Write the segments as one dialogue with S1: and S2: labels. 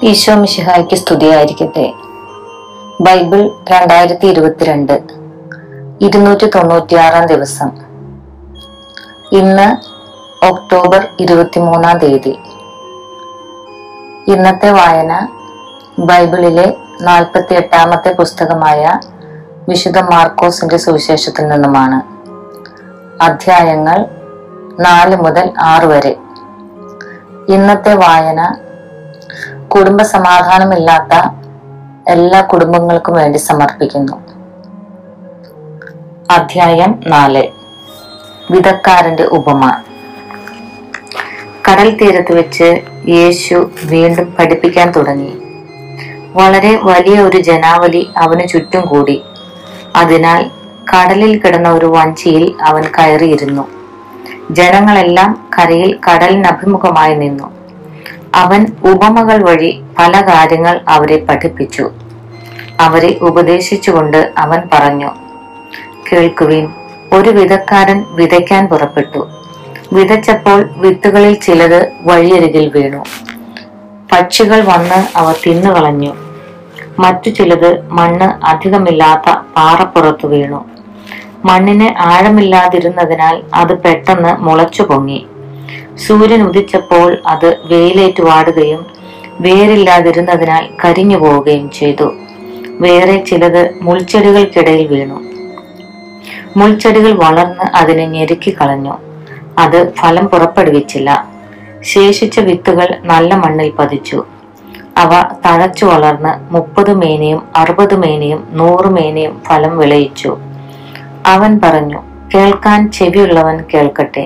S1: ഈശോ മിശിഹായ്ക്ക് സ്തുതിയായിരിക്കട്ടെ ബൈബിൾ രണ്ടായിരത്തി ഇരുപത്തിരണ്ട് ഇരുന്നൂറ്റി തൊണ്ണൂറ്റിയാറാം ദിവസം ഇന്ന് ഒക്ടോബർ ഇരുപത്തിമൂന്നാം തീയതി ഇന്നത്തെ വായന ബൈബിളിലെ നാൽപ്പത്തി എട്ടാമത്തെ പുസ്തകമായ വിശുദ്ധ മാർക്കോസിന്റെ സുവിശേഷത്തിൽ നിന്നുമാണ് അധ്യായങ്ങൾ നാല് മുതൽ ആറ് വരെ ഇന്നത്തെ വായന കുടുംബ സമാധാനമില്ലാത്ത എല്ലാ കുടുംബങ്ങൾക്കും വേണ്ടി സമർപ്പിക്കുന്നു അധ്യായം നാല് വിധക്കാരന്റെ ഉപമ കടൽ തീരത്ത് വെച്ച് യേശു വീണ്ടും പഠിപ്പിക്കാൻ തുടങ്ങി വളരെ വലിയ ഒരു ജനാവലി അവന് ചുറ്റും കൂടി അതിനാൽ കടലിൽ കിടന്ന ഒരു വഞ്ചിയിൽ അവൻ കയറിയിരുന്നു ജനങ്ങളെല്ലാം കരയിൽ കടലിനഭിമുഖമായി നിന്നു അവൻ ഉപമകൾ വഴി പല കാര്യങ്ങൾ അവരെ പഠിപ്പിച്ചു അവരെ ഉപദേശിച്ചുകൊണ്ട് അവൻ പറഞ്ഞു കേൾക്കുവിൻ ഒരു വിധക്കാരൻ വിതയ്ക്കാൻ പുറപ്പെട്ടു വിതച്ചപ്പോൾ വിത്തുകളിൽ ചിലത് വഴിയരികിൽ വീണു പക്ഷികൾ വന്ന് അവ തിന്നുകളഞ്ഞു മറ്റു ചിലത് മണ്ണ് അധികമില്ലാത്ത പാറപ്പുറത്തു വീണു മണ്ണിന് ആഴമില്ലാതിരുന്നതിനാൽ അത് പെട്ടെന്ന് മുളച്ചു പൊങ്ങി സൂര്യൻ ഉദിച്ചപ്പോൾ അത് വെയിലേറ്റ് വാടുകയും വേരില്ലാതിരുന്നതിനാൽ കരിഞ്ഞു പോവുകയും ചെയ്തു വേറെ ചിലത് മുൾച്ചെടികൾക്കിടയിൽ വീണു മുൾച്ചെടികൾ വളർന്ന് അതിനെ ഞെരുക്കി കളഞ്ഞു അത് ഫലം പുറപ്പെടുവിച്ചില്ല ശേഷിച്ച വിത്തുകൾ നല്ല മണ്ണിൽ പതിച്ചു അവ തഴച്ചു വളർന്ന് മുപ്പത് മേനയും അറുപത് മേനയും നൂറ് മേനയും ഫലം വിളയിച്ചു അവൻ പറഞ്ഞു കേൾക്കാൻ ചെവിയുള്ളവൻ കേൾക്കട്ടെ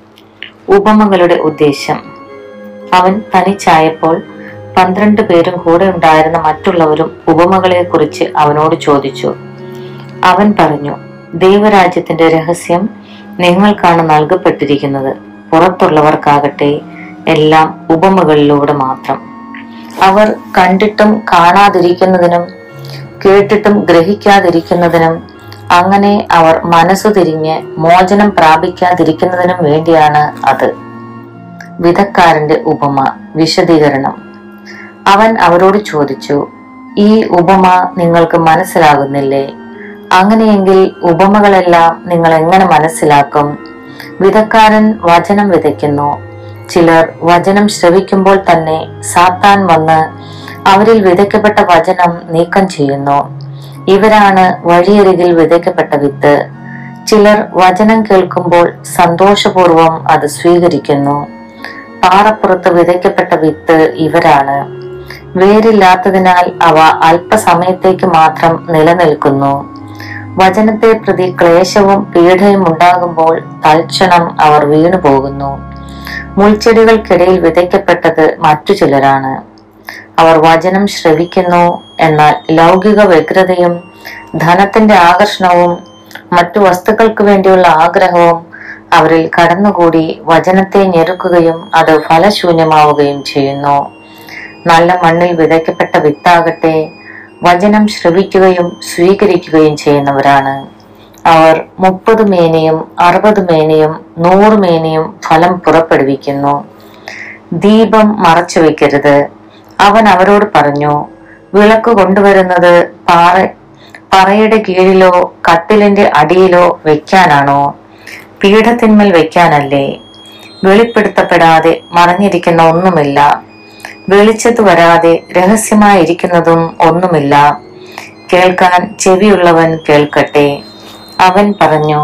S1: ഉപമകളുടെ ഉദ്ദേശം അവൻ തനിച്ചായപ്പോൾ പന്ത്രണ്ട് പേരും കൂടെ ഉണ്ടായിരുന്ന മറ്റുള്ളവരും ഉപമകളെ കുറിച്ച് അവനോട് ചോദിച്ചു അവൻ പറഞ്ഞു ദൈവരാജ്യത്തിന്റെ രഹസ്യം നിങ്ങൾക്കാണ് നൽകപ്പെട്ടിരിക്കുന്നത് പുറത്തുള്ളവർക്കാകട്ടെ എല്ലാം ഉപമകളിലൂടെ മാത്രം അവർ കണ്ടിട്ടും കാണാതിരിക്കുന്നതിനും കേട്ടിട്ടും ഗ്രഹിക്കാതിരിക്കുന്നതിനും അങ്ങനെ അവർ മനസ്സു തിരിഞ്ഞ് മോചനം പ്രാപിക്കാതിരിക്കുന്നതിനും വേണ്ടിയാണ് അത് വിധക്കാരന്റെ ഉപമ വിശദീകരണം അവൻ അവരോട് ചോദിച്ചു ഈ ഉപമ നിങ്ങൾക്ക് മനസ്സിലാകുന്നില്ലേ അങ്ങനെയെങ്കിൽ ഉപമകളെല്ലാം നിങ്ങൾ എങ്ങനെ മനസ്സിലാക്കും വിധക്കാരൻ വചനം വിതയ്ക്കുന്നു ചിലർ വചനം ശ്രവിക്കുമ്പോൾ തന്നെ സാത്താൻ വന്ന് അവരിൽ വിതയ്ക്കപ്പെട്ട വചനം നീക്കം ചെയ്യുന്നു ഇവരാണ് വഴിയരികിൽ വിതയ്ക്കപ്പെട്ട വിത്ത് ചിലർ വചനം കേൾക്കുമ്പോൾ സന്തോഷപൂർവം അത് സ്വീകരിക്കുന്നു പാറപ്പുറത്ത് വിതയ്ക്കപ്പെട്ട വിത്ത് ഇവരാണ് വേരില്ലാത്തതിനാൽ അവ അല്പസമയത്തേക്ക് മാത്രം നിലനിൽക്കുന്നു വചനത്തെ പ്രതി ക്ലേശവും പീഡയും ഉണ്ടാകുമ്പോൾ തൽക്ഷണം അവർ വീണു പോകുന്നു മുൾച്ചെടികൾക്കിടയിൽ വിതയ്ക്കപ്പെട്ടത് മറ്റു ചിലരാണ് അവർ വചനം ശ്രവിക്കുന്നു എന്നാൽ ലൗകിക വ്യഗ്രതയും ധനത്തിന്റെ ആകർഷണവും മറ്റു വസ്തുക്കൾക്ക് വേണ്ടിയുള്ള ആഗ്രഹവും അവരിൽ കടന്നുകൂടി വചനത്തെ ഞെരുക്കുകയും അത് ഫലശൂന്യമാവുകയും ചെയ്യുന്നു നല്ല മണ്ണിൽ വിതയ്ക്കപ്പെട്ട വിത്താകട്ടെ വചനം ശ്രവിക്കുകയും സ്വീകരിക്കുകയും ചെയ്യുന്നവരാണ് അവർ മുപ്പത് മേനയും അറുപത് മേനയും നൂറ് മേനയും ഫലം പുറപ്പെടുവിക്കുന്നു ദീപം മറച്ചു വെക്കരുത് അവൻ അവരോട് പറഞ്ഞു വിളക്ക് കൊണ്ടുവരുന്നത് പാറ പറയുടെ കീഴിലോ കട്ടിലിന്റെ അടിയിലോ വെക്കാനാണോ പീഠത്തിന്മേൽ വെക്കാനല്ലേ വെളിപ്പെടുത്തപ്പെടാതെ മറഞ്ഞിരിക്കുന്ന ഒന്നുമില്ല വെളിച്ചത്ത് വരാതെ രഹസ്യമായിരിക്കുന്നതും ഒന്നുമില്ല കേൾക്കാൻ ചെവിയുള്ളവൻ കേൾക്കട്ടെ അവൻ പറഞ്ഞു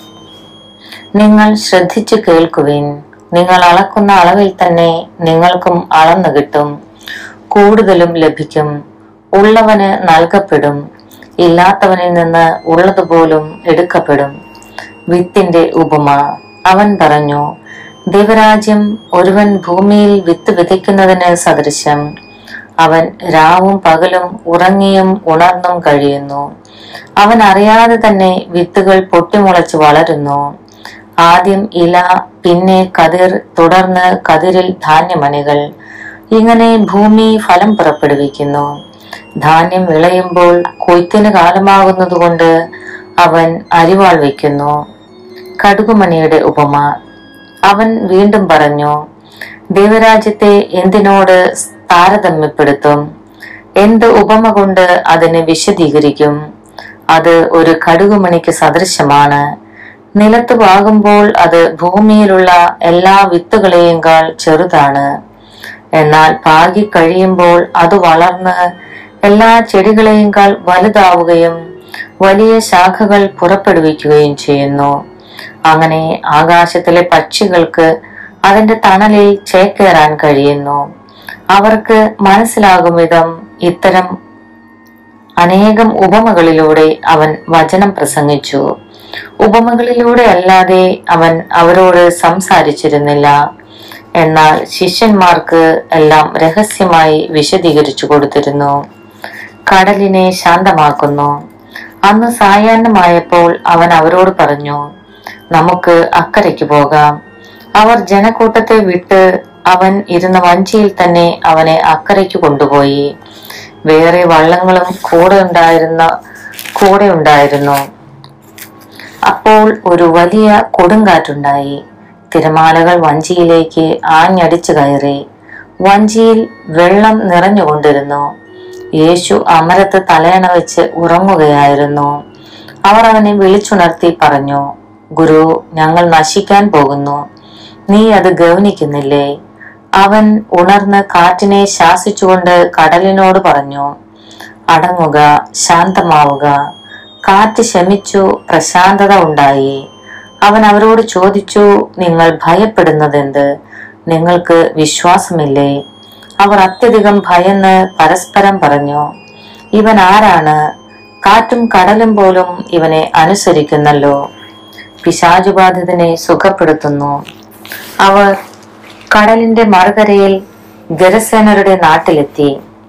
S1: നിങ്ങൾ ശ്രദ്ധിച്ചു കേൾക്കുവിൻ നിങ്ങൾ അളക്കുന്ന അളവിൽ തന്നെ നിങ്ങൾക്കും അളന്നു കിട്ടും കൂടുതലും ലഭിക്കും ഉള്ളവന് നൽകപ്പെടും ഇല്ലാത്തവനിൽ നിന്ന് ഉള്ളതുപോലും എടുക്കപ്പെടും വിത്തിന്റെ ഉപമ അവൻ പറഞ്ഞു ദൈവരാജ്യം ഒരുവൻ ഭൂമിയിൽ വിത്ത് വിതയ്ക്കുന്നതിന് സദൃശം അവൻ രാവും പകലും ഉറങ്ങിയും ഉണർന്നും കഴിയുന്നു അവൻ അറിയാതെ തന്നെ വിത്തുകൾ പൊട്ടിമുളച്ച് വളരുന്നു ആദ്യം ഇല പിന്നെ കതിർ തുടർന്ന് കതിരിൽ ധാന്യമണികൾ ഇങ്ങനെ ഭൂമി ഫലം പുറപ്പെടുവിക്കുന്നു ധാന്യം വിളയുമ്പോൾ കൊയ്ത്തിന് കാലമാകുന്നതുകൊണ്ട് അവൻ അരിവാൾ വയ്ക്കുന്നു കടുകുമണിയുടെ ഉപമ അവൻ വീണ്ടും പറഞ്ഞു ദൈവരാജ്യത്തെ എന്തിനോട് താരതമ്യപ്പെടുത്തും എന്ത് ഉപമ കൊണ്ട് അതിനെ വിശദീകരിക്കും അത് ഒരു കടുകുമണിക്ക് സദൃശമാണ് നിലത്ത് പാകുമ്പോൾ അത് ഭൂമിയിലുള്ള എല്ലാ വിത്തുകളെയേക്കാൾ ചെറുതാണ് എന്നാൽ പാകി കഴിയുമ്പോൾ അത് വളർന്ന് എല്ലാ ചെടികളെയേക്കാൾ വലുതാവുകയും വലിയ ശാഖകൾ പുറപ്പെടുവിക്കുകയും ചെയ്യുന്നു അങ്ങനെ ആകാശത്തിലെ പക്ഷികൾക്ക് അതിന്റെ തണലിൽ ചേക്കേറാൻ കഴിയുന്നു അവർക്ക് മനസ്സിലാകും വിധം ഇത്തരം അനേകം ഉപമകളിലൂടെ അവൻ വചനം പ്രസംഗിച്ചു ഉപമകളിലൂടെ അല്ലാതെ അവൻ അവരോട് സംസാരിച്ചിരുന്നില്ല എന്നാൽ ശിഷ്യന്മാർക്ക് എല്ലാം രഹസ്യമായി വിശദീകരിച്ചു കൊടുത്തിരുന്നു കടലിനെ ശാന്തമാക്കുന്നു അന്ന് സായാഹ്നമായപ്പോൾ അവൻ അവരോട് പറഞ്ഞു നമുക്ക് അക്കരയ്ക്ക് പോകാം അവർ ജനക്കൂട്ടത്തെ വിട്ട് അവൻ ഇരുന്ന വഞ്ചിയിൽ തന്നെ അവനെ അക്കരയ്ക്ക് കൊണ്ടുപോയി വേറെ വള്ളങ്ങളും കൂടെ ഉണ്ടായിരുന്ന കൂടെ ഉണ്ടായിരുന്നു അപ്പോൾ ഒരു വലിയ കൊടുങ്കാറ്റുണ്ടായി തിരമാലകൾ വഞ്ചിയിലേക്ക് ആഞ്ഞടിച്ചു കയറി വഞ്ചിയിൽ വെള്ളം നിറഞ്ഞുകൊണ്ടിരുന്നു യേശു അമരത്ത് തലയണ വെച്ച് ഉറങ്ങുകയായിരുന്നു അവർ അവനെ വിളിച്ചുണർത്തി പറഞ്ഞു ഗുരു ഞങ്ങൾ നശിക്കാൻ പോകുന്നു നീ അത് ഗൗനിക്കുന്നില്ലേ അവൻ ഉണർന്ന് കാറ്റിനെ ശാസിച്ചുകൊണ്ട് കടലിനോട് പറഞ്ഞു അടങ്ങുക ശാന്തമാവുക കാറ്റ് ശമിച്ചു പ്രശാന്തത ഉണ്ടായി അവൻ അവരോട് ചോദിച്ചു നിങ്ങൾ ഭയപ്പെടുന്നതെന്ത് നിങ്ങൾക്ക് വിശ്വാസമില്ലേ അവർ അത്യധികം ഭയന്ന് പരസ്പരം പറഞ്ഞു ഇവൻ ആരാണ് കാറ്റും കടലും പോലും ഇവനെ അനുസരിക്കുന്നല്ലോ പിശാചുബാധിതനെ സുഖപ്പെടുത്തുന്നു അവർ കടലിന്റെ മറുകരയിൽ ഗരസേനരുടെ നാട്ടിലെത്തി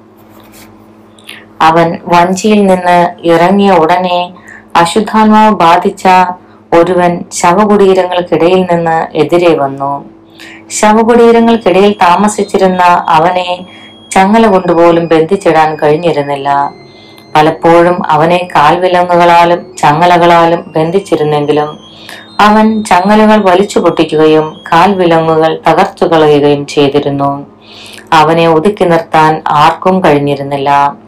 S1: അവൻ വഞ്ചിയിൽ നിന്ന് ഇറങ്ങിയ ഉടനെ അശുദ്ധാത്മാവ് ബാധിച്ച ഒരുവൻ ശവകുടീരങ്ങൾക്കിടയിൽ നിന്ന് എതിരെ വന്നു ശവകുടീരങ്ങൾക്കിടയിൽ താമസിച്ചിരുന്ന അവനെ ചങ്ങല കൊണ്ടുപോലും ബന്ധിച്ചിടാൻ കഴിഞ്ഞിരുന്നില്ല പലപ്പോഴും അവനെ കാൽവിലങ്ങുകളാലും ചങ്ങലകളാലും ബന്ധിച്ചിരുന്നെങ്കിലും അവൻ ചങ്ങലകൾ വലിച്ചു പൊട്ടിക്കുകയും കാൽവിലങ്ങുകൾ തകർത്തു കളയുകയും ചെയ്തിരുന്നു അവനെ ഒതുക്കി നിർത്താൻ ആർക്കും കഴിഞ്ഞിരുന്നില്ല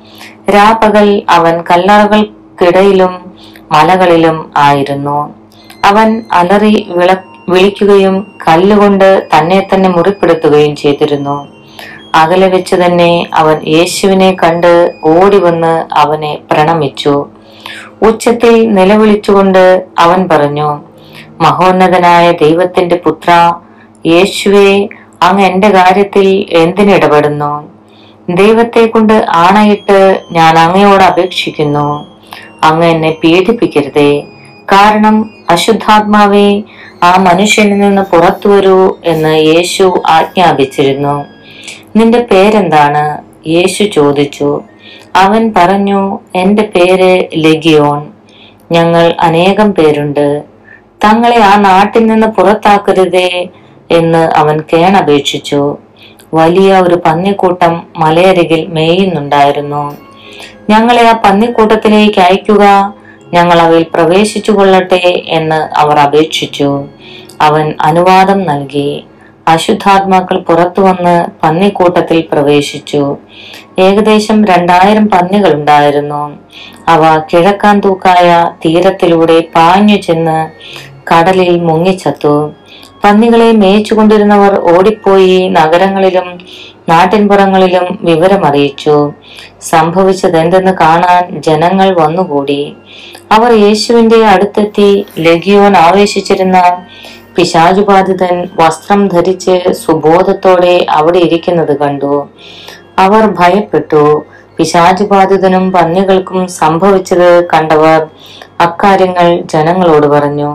S1: രാപകൽ അവൻ കല്ലറകൾക്കിടയിലും മലകളിലും ആയിരുന്നു അവൻ അലറി വിള വിളിക്കുകയും കല്ലുകൊണ്ട് തന്നെ തന്നെ മുറിപ്പെടുത്തുകയും ചെയ്തിരുന്നു അകലെ വെച്ച് തന്നെ അവൻ യേശുവിനെ കണ്ട് ഓടി വന്ന് അവനെ പ്രണമിച്ചു ഉച്ചത്തിൽ നിലവിളിച്ചുകൊണ്ട് അവൻ പറഞ്ഞു മഹോന്നതനായ ദൈവത്തിന്റെ പുത്ര യേശുവെ അങ്ങ് എന്റെ കാര്യത്തിൽ എന്തിനിടപെടുന്നു ദൈവത്തെ കൊണ്ട് ആണയിട്ട് ഞാൻ അങ്ങയോട് അപേക്ഷിക്കുന്നു അങ്ങ് എന്നെ പീഡിപ്പിക്കരുതേ കാരണം അശുദ്ധാത്മാവെ ആ മനുഷ്യനിൽ നിന്ന് പുറത്തു വരൂ എന്ന് യേശു ആജ്ഞാപിച്ചിരുന്നു നിന്റെ പേരെന്താണ് യേശു ചോദിച്ചു അവൻ പറഞ്ഞു എന്റെ പേര് ലഗിയോൺ ഞങ്ങൾ അനേകം പേരുണ്ട് തങ്ങളെ ആ നാട്ടിൽ നിന്ന് പുറത്താക്കരുതേ എന്ന് അവൻ കേണപേക്ഷിച്ചു വലിയ ഒരു പന്നിക്കൂട്ടം മലയരികിൽ മേയുന്നുണ്ടായിരുന്നു ഞങ്ങളെ ആ പന്നിക്കൂട്ടത്തിലേക്ക് അയക്കുക ഞങ്ങൾ അവയിൽ പ്രവേശിച്ചു കൊള്ളട്ടെ എന്ന് അവർ അപേക്ഷിച്ചു അവൻ അനുവാദം നൽകി അശുദ്ധാത്മാക്കൾ പുറത്തു വന്ന് പന്നിക്കൂട്ടത്തിൽ പ്രവേശിച്ചു ഏകദേശം രണ്ടായിരം പന്നികൾ ഉണ്ടായിരുന്നു അവ കിഴക്കാൻ തൂക്കായ തീരത്തിലൂടെ പാഞ്ഞു ചെന്ന് കടലിൽ മുങ്ങിച്ചത്തു പന്നികളെ മേയിച്ചുകൊണ്ടിരുന്നവർ ഓടിപ്പോയി നഗരങ്ങളിലും നാട്ടിൻപുറങ്ങളിലും വിവരമറിയിച്ചു സംഭവിച്ചതെന്തെന്ന് കാണാൻ ജനങ്ങൾ വന്നുകൂടി അവർ യേശുവിന്റെ അടുത്തെത്തി ലഗിയോൻ ആവേശിച്ചിരുന്ന പിശാചുബാധിതൻ വസ്ത്രം ധരിച്ച് സുബോധത്തോടെ അവിടെ ഇരിക്കുന്നത് കണ്ടു അവർ ഭയപ്പെട്ടു പിശാചുബാധിതനും പന്നികൾക്കും സംഭവിച്ചത് കണ്ടവർ അക്കാര്യങ്ങൾ ജനങ്ങളോട് പറഞ്ഞു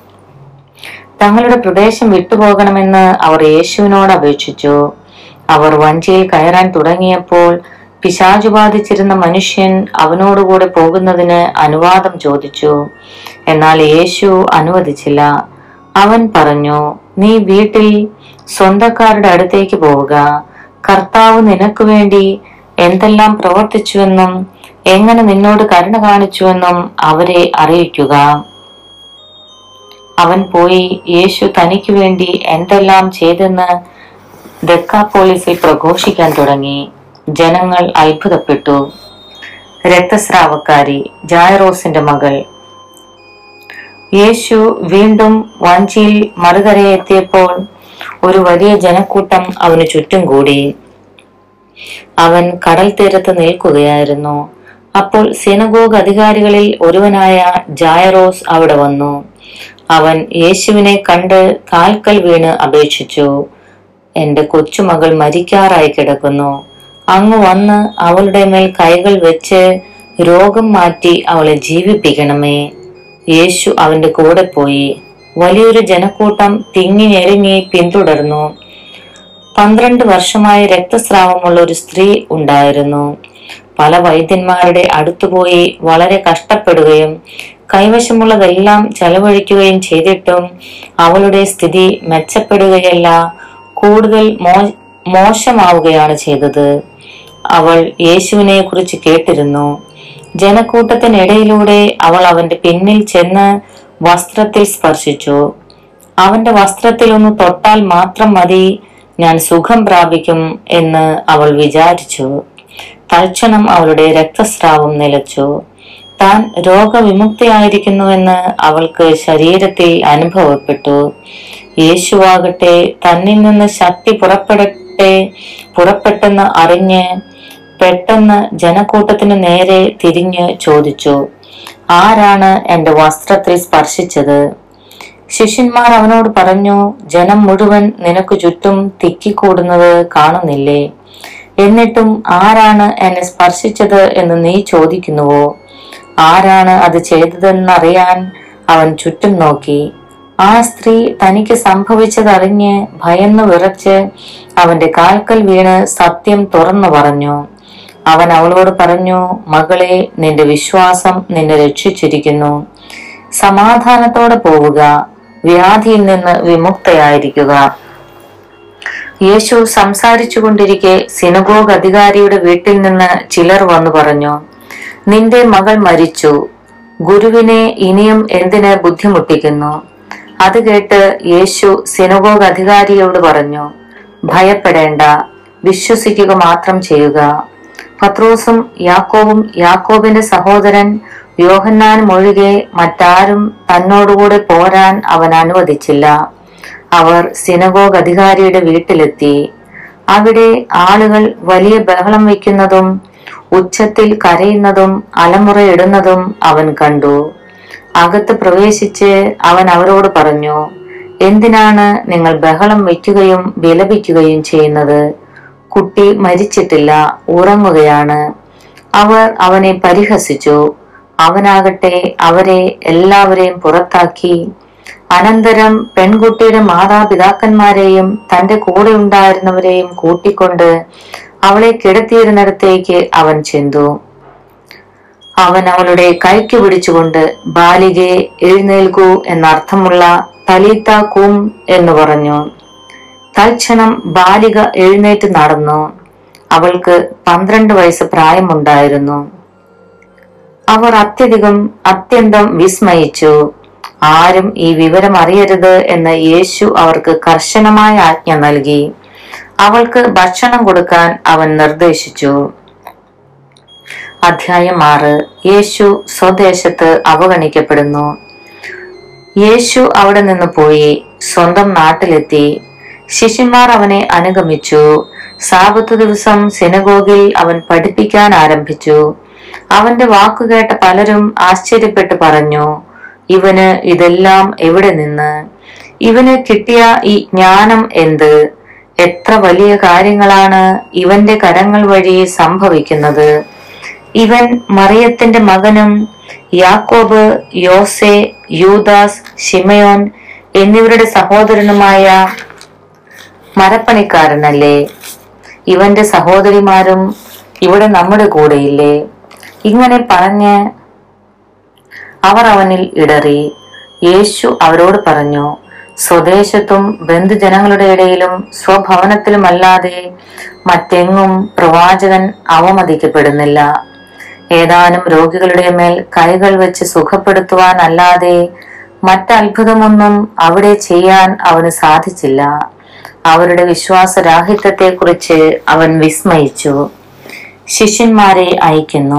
S1: തങ്ങളുടെ പ്രദേശം വിട്ടുപോകണമെന്ന് അവർ യേശുവിനോട് അപേക്ഷിച്ചു അവർ വഞ്ചിയിൽ കയറാൻ തുടങ്ങിയപ്പോൾ പിശാചു ബാധിച്ചിരുന്ന മനുഷ്യൻ അവനോടുകൂടെ പോകുന്നതിന് അനുവാദം ചോദിച്ചു എന്നാൽ യേശു അനുവദിച്ചില്ല അവൻ പറഞ്ഞു നീ വീട്ടിൽ സ്വന്തക്കാരുടെ അടുത്തേക്ക് പോവുക കർത്താവ് നിനക്ക് വേണ്ടി എന്തെല്ലാം പ്രവർത്തിച്ചുവെന്നും എങ്ങനെ നിന്നോട് കരുണ കാണിച്ചുവെന്നും അവരെ അറിയിക്കുക അവൻ പോയി യേശു തനിക്ക് വേണ്ടി എന്തെല്ലാം ചെയ്തെന്ന് ദക്കാപോളിസിൽ പ്രഘോഷിക്കാൻ തുടങ്ങി ജനങ്ങൾ അത്ഭുതപ്പെട്ടു രക്തസ്രാവക്കാരി ജായറോസിന്റെ മകൾ യേശു വീണ്ടും വഞ്ചിയിൽ മറുകരയെത്തിയപ്പോൾ ഒരു വലിയ ജനക്കൂട്ടം അവന് ചുറ്റും കൂടി അവൻ കടൽ തീരത്ത് നിൽക്കുകയായിരുന്നു അപ്പോൾ സിനഗോഗ് അധികാരികളിൽ ഒരുവനായ ജായറോസ് അവിടെ വന്നു അവൻ യേശുവിനെ കണ്ട് കാൽക്കൽ വീണ് അപേക്ഷിച്ചു എന്റെ കൊച്ചുമകൾ മരിക്കാറായി കിടക്കുന്നു അങ്ങ് വന്ന് അവളുടെ മേൽ കൈകൾ വെച്ച് രോഗം മാറ്റി അവളെ ജീവിപ്പിക്കണമേ യേശു അവന്റെ കൂടെ പോയി വലിയൊരു ജനക്കൂട്ടം തിങ്ങി ഞെരുങ്ങി പിന്തുടർന്നു പന്ത്രണ്ട് വർഷമായി രക്തസ്രാവമുള്ള ഒരു സ്ത്രീ ഉണ്ടായിരുന്നു പല വൈദ്യന്മാരുടെ അടുത്തുപോയി വളരെ കഷ്ടപ്പെടുകയും കൈവശമുള്ളതെല്ലാം ചെലവഴിക്കുകയും ചെയ്തിട്ടും അവളുടെ സ്ഥിതി മെച്ചപ്പെടുകയല്ല കൂടുതൽ മോ മോശമാവുകയാണ് ചെയ്തത് അവൾ യേശുവിനെ കുറിച്ച് കേട്ടിരുന്നു ജനക്കൂട്ടത്തിനിടയിലൂടെ അവൾ അവന്റെ പിന്നിൽ ചെന്ന് വസ്ത്രത്തിൽ സ്പർശിച്ചു അവന്റെ വസ്ത്രത്തിൽ ഒന്ന് തൊട്ടാൽ മാത്രം മതി ഞാൻ സുഖം പ്രാപിക്കും എന്ന് അവൾ വിചാരിച്ചു തൽക്ഷണം അവളുടെ രക്തസ്രാവം നിലച്ചു താൻ രോഗവിമുക്തിയായിരിക്കുന്നുവെന്ന് അവൾക്ക് ശരീരത്തിൽ അനുഭവപ്പെട്ടു യേശുവാകട്ടെ തന്നിൽ നിന്ന് ശക്തി പുറപ്പെടട്ടെ പുറപ്പെട്ടെന്ന് അറിഞ്ഞ് പെട്ടെന്ന് ജനക്കൂട്ടത്തിന് നേരെ തിരിഞ്ഞ് ചോദിച്ചു ആരാണ് എന്റെ വസ്ത്രത്തിൽ സ്പർശിച്ചത് ശിഷ്യന്മാർ അവനോട് പറഞ്ഞു ജനം മുഴുവൻ നിനക്ക് ചുറ്റും തിക്കിക്കൂടുന്നത് കാണുന്നില്ലേ എന്നിട്ടും ആരാണ് എന്നെ സ്പർശിച്ചത് എന്ന് നീ ചോദിക്കുന്നുവോ ആരാണ് അത് ചെയ്തതെന്നറിയാൻ അവൻ ചുറ്റും നോക്കി ആ സ്ത്രീ തനിക്ക് സംഭവിച്ചതറിഞ്ഞ് ഭയന്നു വിറച്ച് അവന്റെ കാൽക്കൽ വീണ് സത്യം തുറന്നു പറഞ്ഞു അവൻ അവളോട് പറഞ്ഞു മകളെ നിന്റെ വിശ്വാസം നിന്നെ രക്ഷിച്ചിരിക്കുന്നു സമാധാനത്തോടെ പോവുക വ്യാധിയിൽ നിന്ന് വിമുക്തയായിരിക്കുക യേശു സംസാരിച്ചു കൊണ്ടിരിക്കെ സിനഗോഗ് അധികാരിയുടെ വീട്ടിൽ നിന്ന് ചിലർ വന്നു പറഞ്ഞു നിന്റെ മകൾ മരിച്ചു ഗുരുവിനെ ഇനിയും എന്തിന് ബുദ്ധിമുട്ടിക്കുന്നു അത് കേട്ട് യേശു സിനഗോഗ് അധികാരിയോട് പറഞ്ഞു ഭയപ്പെടേണ്ട വിശ്വസിക്കുക മാത്രം ചെയ്യുക പത്രോസും യാക്കോബും യാക്കോബിന്റെ സഹോദരൻ യോഹന്നാനും ഒഴികെ മറ്റാരും തന്നോടുകൂടെ പോരാൻ അവൻ അനുവദിച്ചില്ല അവർ സിനഗോഗ് അധികാരിയുടെ വീട്ടിലെത്തി അവിടെ ആളുകൾ വലിയ ബഹളം വയ്ക്കുന്നതും ഉച്ചത്തിൽ കരയുന്നതും അലമുറയിടുന്നതും അവൻ കണ്ടു അകത്ത് പ്രവേശിച്ച് അവൻ അവരോട് പറഞ്ഞു എന്തിനാണ് നിങ്ങൾ ബഹളം വയ്ക്കുകയും വിലപിക്കുകയും ചെയ്യുന്നത് കുട്ടി മരിച്ചിട്ടില്ല ഉറങ്ങുകയാണ് അവർ അവനെ പരിഹസിച്ചു അവനാകട്ടെ അവരെ എല്ലാവരെയും പുറത്താക്കി അനന്തരം പെൺകുട്ടിയുടെ മാതാപിതാക്കന്മാരെയും തന്റെ കൂടെ ഉണ്ടായിരുന്നവരെയും കൂട്ടിക്കൊണ്ട് അവളെ കിടത്തിയിരുന്നിടത്തേക്ക് അവൻ ചെന്നു അവൻ അവളുടെ കൈക്ക് പിടിച്ചുകൊണ്ട് ബാലികെ എഴുന്നേൽക്കൂ എന്നർത്ഥമുള്ള തലീത്ത കും എന്ന് പറഞ്ഞു തൽക്ഷണം ബാലിക എഴുന്നേറ്റ് നടന്നു അവൾക്ക് പന്ത്രണ്ട് വയസ്സ് പ്രായമുണ്ടായിരുന്നു അവർ അത്യധികം അത്യന്തം വിസ്മയിച്ചു ആരും ഈ വിവരം അറിയരുത് എന്ന് യേശു അവർക്ക് കർശനമായ ആജ്ഞ നൽകി അവൾക്ക് ഭക്ഷണം കൊടുക്കാൻ അവൻ നിർദ്ദേശിച്ചു അധ്യായം ആറ് യേശു സ്വദേശത്ത് അവഗണിക്കപ്പെടുന്നു യേശു അവിടെ നിന്ന് പോയി സ്വന്തം നാട്ടിലെത്തി ശിഷ്യന്മാർ അവനെ അനുഗമിച്ചു സാപത്ത് ദിവസം സിനഗോഗിൽ അവൻ പഠിപ്പിക്കാൻ ആരംഭിച്ചു അവന്റെ വാക്കുകേട്ട പലരും ആശ്ചര്യപ്പെട്ട് പറഞ്ഞു ഇവന് ഇതെല്ലാം എവിടെ നിന്ന് ഇവന് കിട്ടിയ ഈ ജ്ഞാനം എന്ത് എത്ര വലിയ കാര്യങ്ങളാണ് ഇവന്റെ കരങ്ങൾ വഴി സംഭവിക്കുന്നത് ഇവൻ മറിയത്തിന്റെ മകനും യാക്കോബ് യോസെ യൂദാസ് ഷിമയോൻ എന്നിവരുടെ സഹോദരനുമായ മരപ്പണിക്കാരനല്ലേ ഇവന്റെ സഹോദരിമാരും ഇവിടെ നമ്മുടെ കൂടെയില്ലേ ഇങ്ങനെ പറഞ്ഞ് അവർ അവനിൽ ഇടറി യേശു അവരോട് പറഞ്ഞു സ്വദേശത്തും ബന്ധുജനങ്ങളുടെ ഇടയിലും സ്വഭവനത്തിലുമല്ലാതെ മറ്റെങ്ങും പ്രവാചകൻ അവമതിക്കപ്പെടുന്നില്ല ഏതാനും രോഗികളുടെ മേൽ കൈകൾ വെച്ച് സുഖപ്പെടുത്തുവാൻ അല്ലാതെ മറ്റത്ഭുതമൊന്നും അവിടെ ചെയ്യാൻ അവന് സാധിച്ചില്ല അവരുടെ വിശ്വാസരാഹിത്യത്തെക്കുറിച്ച് അവൻ വിസ്മയിച്ചു ശിഷ്യന്മാരെ അയക്കുന്നു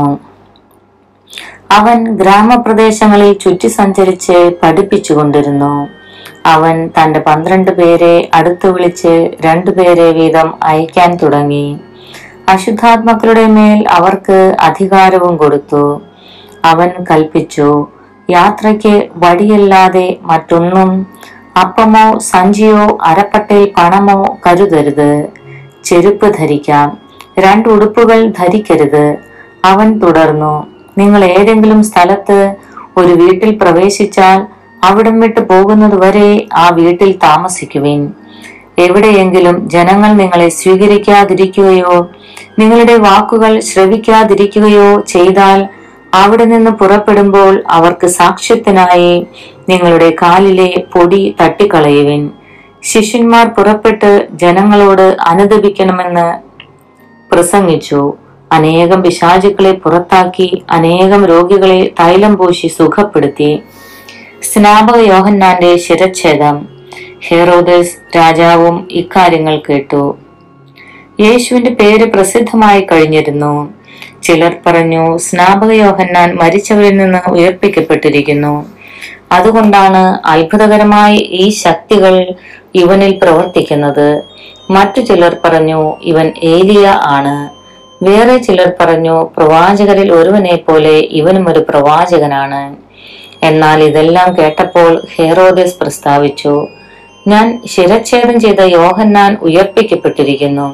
S1: അവൻ ഗ്രാമപ്രദേശങ്ങളിൽ ചുറ്റി സഞ്ചരിച്ച് പഠിപ്പിച്ചുകൊണ്ടിരുന്നു അവൻ തന്റെ പന്ത്രണ്ട് പേരെ അടുത്തു വിളിച്ച് രണ്ടുപേരെ വീതം അയക്കാൻ തുടങ്ങി അശുദ്ധാത്മക്കളുടെ മേൽ അവർക്ക് അധികാരവും കൊടുത്തു അവൻ കൽപ്പിച്ചു യാത്രയ്ക്ക് വടിയല്ലാതെ മറ്റൊന്നും അപ്പമോ സഞ്ചിയോ അരപ്പട്ടയിൽ പണമോ കരുതരുത് ചെരുപ്പ് ധരിക്കാം രണ്ട് ഉടുപ്പുകൾ ധരിക്കരുത് അവൻ തുടർന്നു നിങ്ങൾ ഏതെങ്കിലും സ്ഥലത്ത് ഒരു വീട്ടിൽ പ്രവേശിച്ചാൽ അവിടം വിട്ട് പോകുന്നത് വരെ ആ വീട്ടിൽ താമസിക്കുവിൻ എവിടെയെങ്കിലും ജനങ്ങൾ നിങ്ങളെ സ്വീകരിക്കാതിരിക്കുകയോ നിങ്ങളുടെ വാക്കുകൾ ശ്രവിക്കാതിരിക്കുകയോ ചെയ്താൽ അവിടെ നിന്ന് പുറപ്പെടുമ്പോൾ അവർക്ക് സാക്ഷ്യത്തിനായി നിങ്ങളുടെ കാലിലെ പൊടി തട്ടിക്കളയുവിൻ ശിഷ്യന്മാർ പുറപ്പെട്ട് ജനങ്ങളോട് അനുദപിക്കണമെന്ന് പ്രസംഗിച്ചു അനേകം പിശാചുക്കളെ പുറത്താക്കി അനേകം രോഗികളെ തൈലം പൂശി സുഖപ്പെടുത്തി സ്നാപക യോഹന്നാന്റെ ശിരച്ഛേദം ഹെറോദസ് രാജാവും ഇക്കാര്യങ്ങൾ കേട്ടു യേശുവിന്റെ പേര് പ്രസിദ്ധമായി കഴിഞ്ഞിരുന്നു ചിലർ പറഞ്ഞു സ്നാപക യോഹന്നാൻ മരിച്ചവരിൽ നിന്ന് ഉയർപ്പിക്കപ്പെട്ടിരിക്കുന്നു അതുകൊണ്ടാണ് അത്ഭുതകരമായി ഈ ശക്തികൾ ഇവനിൽ പ്രവർത്തിക്കുന്നത് മറ്റു ചിലർ പറഞ്ഞു ഇവൻ ഏലിയ ആണ് വേറെ ചിലർ പറഞ്ഞു പ്രവാചകരിൽ ഒരുവനെ പോലെ ഇവനും ഒരു പ്രവാചകനാണ് എന്നാൽ ഇതെല്ലാം കേട്ടപ്പോൾ ഹെറോദസ് പ്രസ്താവിച്ചു ഞാൻ ശിരച്ഛേദം ചെയ്ത യോഹന്നാൻ ഉയർപ്പിക്കപ്പെട്ടിരിക്കുന്നു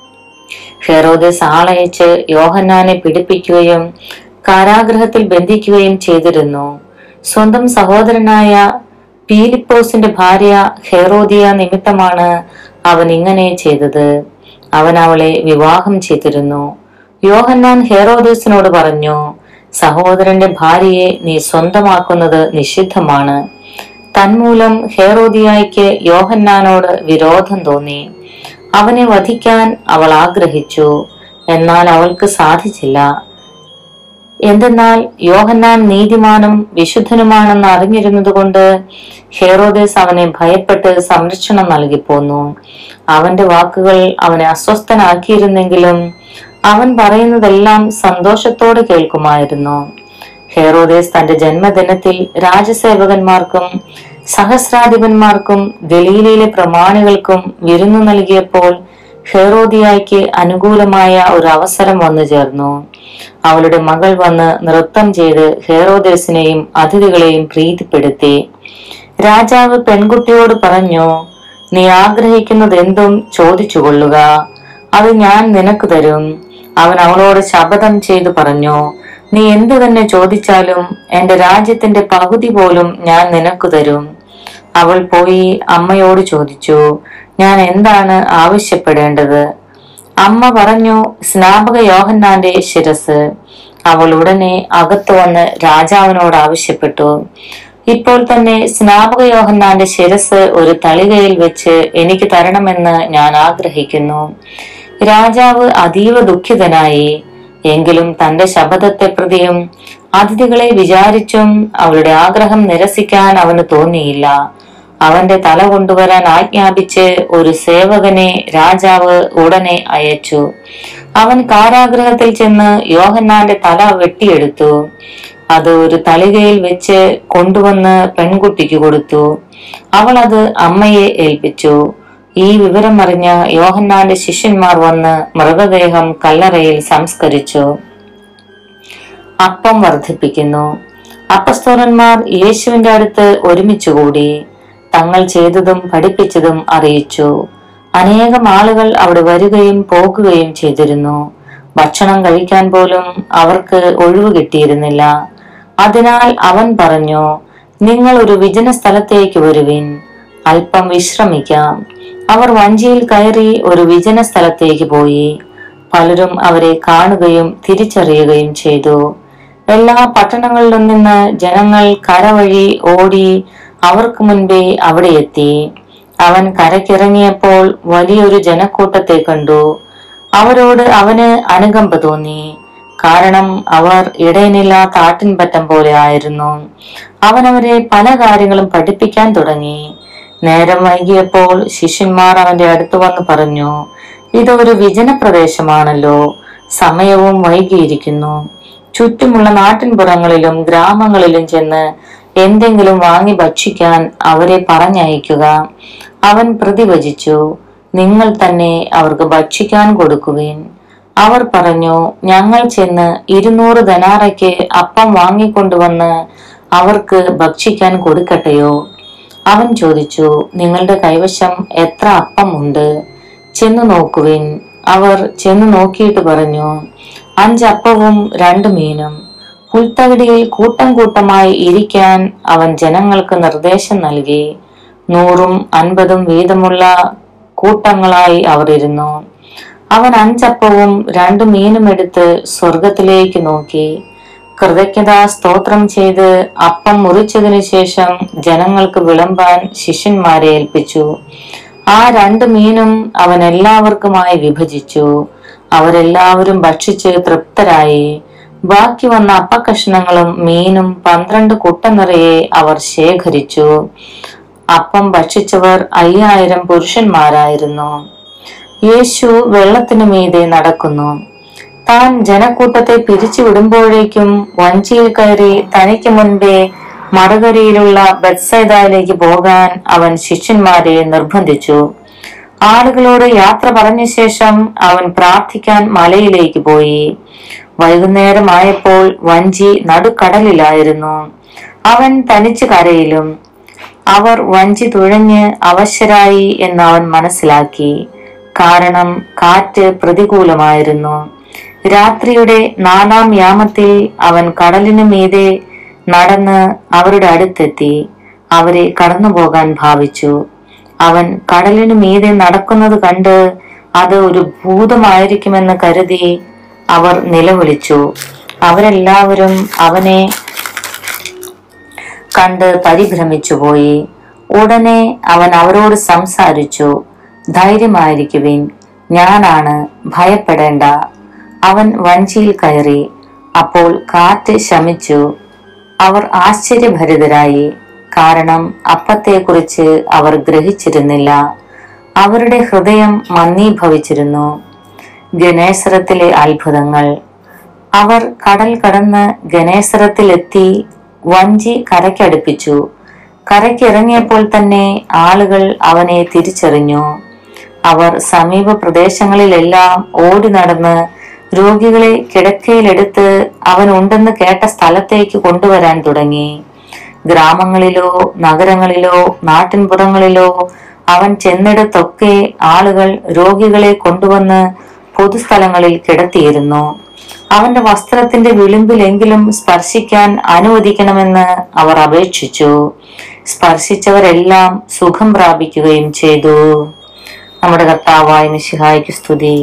S1: ഹെറോദസ് ആളയച്ച് യോഹന്നാനെ പിടിപ്പിക്കുകയും കാരാഗ്രഹത്തിൽ ബന്ധിക്കുകയും ചെയ്തിരുന്നു സ്വന്തം സഹോദരനായ പീലിപ്പോസിന്റെ ഭാര്യ ഹെറോദിയ നിമിത്തമാണ് അവൻ ഇങ്ങനെ ചെയ്തത് അവൻ അവളെ വിവാഹം ചെയ്തിരുന്നു യോഹന്നാൻ ഹെറോദസിനോട് പറഞ്ഞു സഹോദരന്റെ ഭാര്യയെ നീ സ്വന്തമാക്കുന്നത് നിഷിദ്ധമാണ് തന്മൂലം ഹെറോദിയായ്ക്ക് യോഹന്നാനോട് വിരോധം തോന്നി അവനെ വധിക്കാൻ അവൾ ആഗ്രഹിച്ചു എന്നാൽ അവൾക്ക് സാധിച്ചില്ല എന്തെന്നാൽ യോഹന്നാൻ നീതിമാനും വിശുദ്ധനുമാണെന്ന് അറിഞ്ഞിരുന്നതുകൊണ്ട് ഹെറോദേസ് അവനെ ഭയപ്പെട്ട് സംരക്ഷണം നൽകിപ്പോന്നു അവന്റെ വാക്കുകൾ അവനെ അസ്വസ്ഥനാക്കിയിരുന്നെങ്കിലും അവൻ പറയുന്നതെല്ലാം സന്തോഷത്തോടെ കേൾക്കുമായിരുന്നു ഹെറോദേസ് തന്റെ ജന്മദിനത്തിൽ രാജസേവകന്മാർക്കും സഹസ്രാധിപന്മാർക്കും ഗലീലയിലെ പ്രമാണികൾക്കും വിരുന്നു നൽകിയപ്പോൾ ഹെറോദിയായ്ക്ക് അനുകൂലമായ ഒരു അവസരം വന്നു ചേർന്നു അവളുടെ മകൾ വന്ന് നൃത്തം ചെയ്ത് ഹെറോദേസിനെയും അതിഥികളെയും പ്രീതിപ്പെടുത്തി രാജാവ് പെൺകുട്ടിയോട് പറഞ്ഞു നീ ആഗ്രഹിക്കുന്നത് എന്തും ചോദിച്ചു കൊള്ളുക അത് ഞാൻ നിനക്ക് തരും അവൻ അവളോട് ശപഥം ചെയ്തു പറഞ്ഞു നീ എന്തു തന്നെ ചോദിച്ചാലും എന്റെ രാജ്യത്തിന്റെ പകുതി പോലും ഞാൻ നിനക്ക് തരും അവൾ പോയി അമ്മയോട് ചോദിച്ചു ഞാൻ എന്താണ് ആവശ്യപ്പെടേണ്ടത് അമ്മ പറഞ്ഞു സ്നാപക യോഹന്നാന്റെ ശിരസ് അവൾ ഉടനെ അകത്തു വന്ന് രാജാവിനോട് ആവശ്യപ്പെട്ടു ഇപ്പോൾ തന്നെ സ്നാപക യോഹന്നാന്റെ ശിരസ് ഒരു തളികയിൽ വെച്ച് എനിക്ക് തരണമെന്ന് ഞാൻ ആഗ്രഹിക്കുന്നു രാജാവ് അതീവ ദുഃഖിതനായി എങ്കിലും തന്റെ ശബദത്തെ പ്രതിയും അതിഥികളെ വിചാരിച്ചും അവളുടെ ആഗ്രഹം നിരസിക്കാൻ അവന് തോന്നിയില്ല അവന്റെ തല കൊണ്ടുവരാൻ ആജ്ഞാപിച്ച് ഒരു സേവകനെ രാജാവ് ഉടനെ അയച്ചു അവൻ കാരാഗ്രഹത്തിൽ ചെന്ന് യോഹന്നാന്റെ തല വെട്ടിയെടുത്തു അത് ഒരു തളികയിൽ വെച്ച് കൊണ്ടുവന്ന് പെൺകുട്ടിക്ക് കൊടുത്തു അവൾ അത് അമ്മയെ ഏൽപ്പിച്ചു ഈ വിവരം അറിഞ്ഞ യോഹന്നാന്റെ ശിഷ്യന്മാർ വന്ന് മൃതദേഹം കല്ലറയിൽ സംസ്കരിച്ചു അപ്പം വർദ്ധിപ്പിക്കുന്നു അപ്പസ്തോലന്മാർ യേശുവിന്റെ അടുത്ത് ഒരുമിച്ചുകൂടി തങ്ങൾ ചെയ്തതും പഠിപ്പിച്ചതും അറിയിച്ചു അനേകം ആളുകൾ അവിടെ വരികയും പോകുകയും ചെയ്തിരുന്നു ഭക്ഷണം കഴിക്കാൻ പോലും അവർക്ക് ഒഴിവ് കിട്ടിയിരുന്നില്ല അതിനാൽ അവൻ പറഞ്ഞു നിങ്ങൾ ഒരു വിജന സ്ഥലത്തേക്ക് വരുവിൻ അല്പം വിശ്രമിക്കാം അവർ വഞ്ചിയിൽ കയറി ഒരു വിജന സ്ഥലത്തേക്ക് പോയി പലരും അവരെ കാണുകയും തിരിച്ചറിയുകയും ചെയ്തു എല്ലാ പട്ടണങ്ങളിലും നിന്ന് ജനങ്ങൾ കരവഴി ഓടി അവർക്ക് മുൻപേ അവിടെ എത്തി അവൻ കരക്കിറങ്ങിയപ്പോൾ വലിയൊരു ജനക്കൂട്ടത്തെ കണ്ടു അവരോട് അവന് അനുകമ്പ തോന്നി കാരണം അവർ ഇടയനില്ലാത്ത ആട്ടിൻപറ്റം പോലെ ആയിരുന്നു അവൻ അവരെ പല കാര്യങ്ങളും പഠിപ്പിക്കാൻ തുടങ്ങി നേരം വൈകിയപ്പോൾ ശിഷ്യന്മാർ അവന്റെ അടുത്ത് വന്ന് പറഞ്ഞു ഇതൊരു വിജന പ്രദേശമാണല്ലോ സമയവും വൈകിയിരിക്കുന്നു ചുറ്റുമുള്ള നാട്ടിൻപുറങ്ങളിലും ഗ്രാമങ്ങളിലും ചെന്ന് എന്തെങ്കിലും വാങ്ങി ഭക്ഷിക്കാൻ അവരെ പറഞ്ഞയക്കുക അവൻ പ്രതിവചിച്ചു നിങ്ങൾ തന്നെ അവർക്ക് ഭക്ഷിക്കാൻ കൊടുക്കുവിൻ അവർ പറഞ്ഞു ഞങ്ങൾ ചെന്ന് ഇരുന്നൂറ് ധനാറയ്ക്ക് അപ്പം വാങ്ങിക്കൊണ്ടുവന്ന് അവർക്ക് ഭക്ഷിക്കാൻ കൊടുക്കട്ടെയോ അവൻ ചോദിച്ചു നിങ്ങളുടെ കൈവശം എത്ര അപ്പം ഉണ്ട് ചെന്നു നോക്കുവിൻ അവർ ചെന്നു നോക്കിയിട്ട് പറഞ്ഞു അഞ്ചപ്പവും രണ്ടു മീനും പുൽത്തകിടിയിൽ കൂട്ടം കൂട്ടമായി ഇരിക്കാൻ അവൻ ജനങ്ങൾക്ക് നിർദ്ദേശം നൽകി നൂറും അൻപതും വീതമുള്ള കൂട്ടങ്ങളായി അവർ ഇരുന്നു അവൻ അഞ്ചപ്പവും രണ്ടു മീനും എടുത്ത് സ്വർഗത്തിലേക്ക് നോക്കി കൃതജ്ഞത സ്തോത്രം ചെയ്ത് അപ്പം മുറിച്ചതിനു ശേഷം ജനങ്ങൾക്ക് വിളമ്പാൻ ശിഷ്യന്മാരെ ഏൽപ്പിച്ചു ആ രണ്ട് മീനും അവൻ എല്ലാവർക്കുമായി വിഭജിച്ചു അവരെല്ലാവരും ഭക്ഷിച്ച് തൃപ്തരായി ബാക്കി വന്ന അപ്പക്കഷ്ണങ്ങളും മീനും പന്ത്രണ്ട് കുട്ട നിറയെ അവർ ശേഖരിച്ചു അപ്പം ഭക്ഷിച്ചവർ അയ്യായിരം പുരുഷന്മാരായിരുന്നു യേശു വെള്ളത്തിനു മീതെ നടക്കുന്നു താൻ ജനക്കൂട്ടത്തെ പിരിച്ചു വിടുമ്പോഴേക്കും വഞ്ചിയിൽ കയറി തനിക്ക് മുൻപേ മറുകരയിലുള്ള ബത്സൈദയിലേക്ക് പോകാൻ അവൻ ശിഷ്യന്മാരെ നിർബന്ധിച്ചു ആളുകളോട് യാത്ര പറഞ്ഞ ശേഷം അവൻ പ്രാർത്ഥിക്കാൻ മലയിലേക്ക് പോയി വൈകുന്നേരമായപ്പോൾ വഞ്ചി നടുക്കടലിലായിരുന്നു അവൻ തനിച്ച് കരയിലും അവർ വഞ്ചി തുഴഞ്ഞ് അവശരായി എന്ന് അവൻ മനസ്സിലാക്കി കാരണം കാറ്റ് പ്രതികൂലമായിരുന്നു രാത്രിയുടെ നാലാം യാമത്തിൽ അവൻ കടലിനു മീതെ നടന്ന് അവരുടെ അടുത്തെത്തി അവരെ കടന്നുപോകാൻ ഭാവിച്ചു അവൻ കടലിനു മീതെ നടക്കുന്നത് കണ്ട് അത് ഒരു ഭൂതമായിരിക്കുമെന്ന് കരുതി അവർ നിലവിളിച്ചു അവരെല്ലാവരും അവനെ കണ്ട് പരിഭ്രമിച്ചുപോയി ഉടനെ അവൻ അവരോട് സംസാരിച്ചു ധൈര്യമായിരിക്കുവിൻ ഞാനാണ് ഭയപ്പെടേണ്ട അവൻ വഞ്ചിയിൽ കയറി അപ്പോൾ കാറ്റ് ശമിച്ചു അവർ ആശ്ചര്യഭരിതരായി കാരണം അപ്പത്തെക്കുറിച്ച് അവർ ഗ്രഹിച്ചിരുന്നില്ല അവരുടെ ഹൃദയം മന്ദീഭവിച്ചിരുന്നു ഗണേശ്വരത്തിലെ അത്ഭുതങ്ങൾ അവർ കടൽ കടന്ന് ഗണേശ്വരത്തിലെത്തി വഞ്ചി കരയ്ക്കടുപ്പിച്ചു കരയ്ക്കിറങ്ങിയപ്പോൾ തന്നെ ആളുകൾ അവനെ തിരിച്ചറിഞ്ഞു അവർ സമീപ പ്രദേശങ്ങളിലെല്ലാം ഓടി നടന്ന് രോഗികളെ കിടക്കയിലെടുത്ത് അവൻ ഉണ്ടെന്ന് കേട്ട സ്ഥലത്തേക്ക് കൊണ്ടുവരാൻ തുടങ്ങി ഗ്രാമങ്ങളിലോ നഗരങ്ങളിലോ നാട്ടിൻപുറങ്ങളിലോ അവൻ ചെന്നിടത്തൊക്കെ ആളുകൾ രോഗികളെ കൊണ്ടുവന്ന് പൊതുസ്ഥലങ്ങളിൽ കിടത്തിയിരുന്നു അവന്റെ വസ്ത്രത്തിന്റെ വിളിമ്പിലെങ്കിലും സ്പർശിക്കാൻ അനുവദിക്കണമെന്ന് അവർ അപേക്ഷിച്ചു സ്പർശിച്ചവരെല്ലാം സുഖം പ്രാപിക്കുകയും ചെയ്തു നമ്മുടെ കർത്താവായ മിശിഹായ്ക്ക് സ്തുതി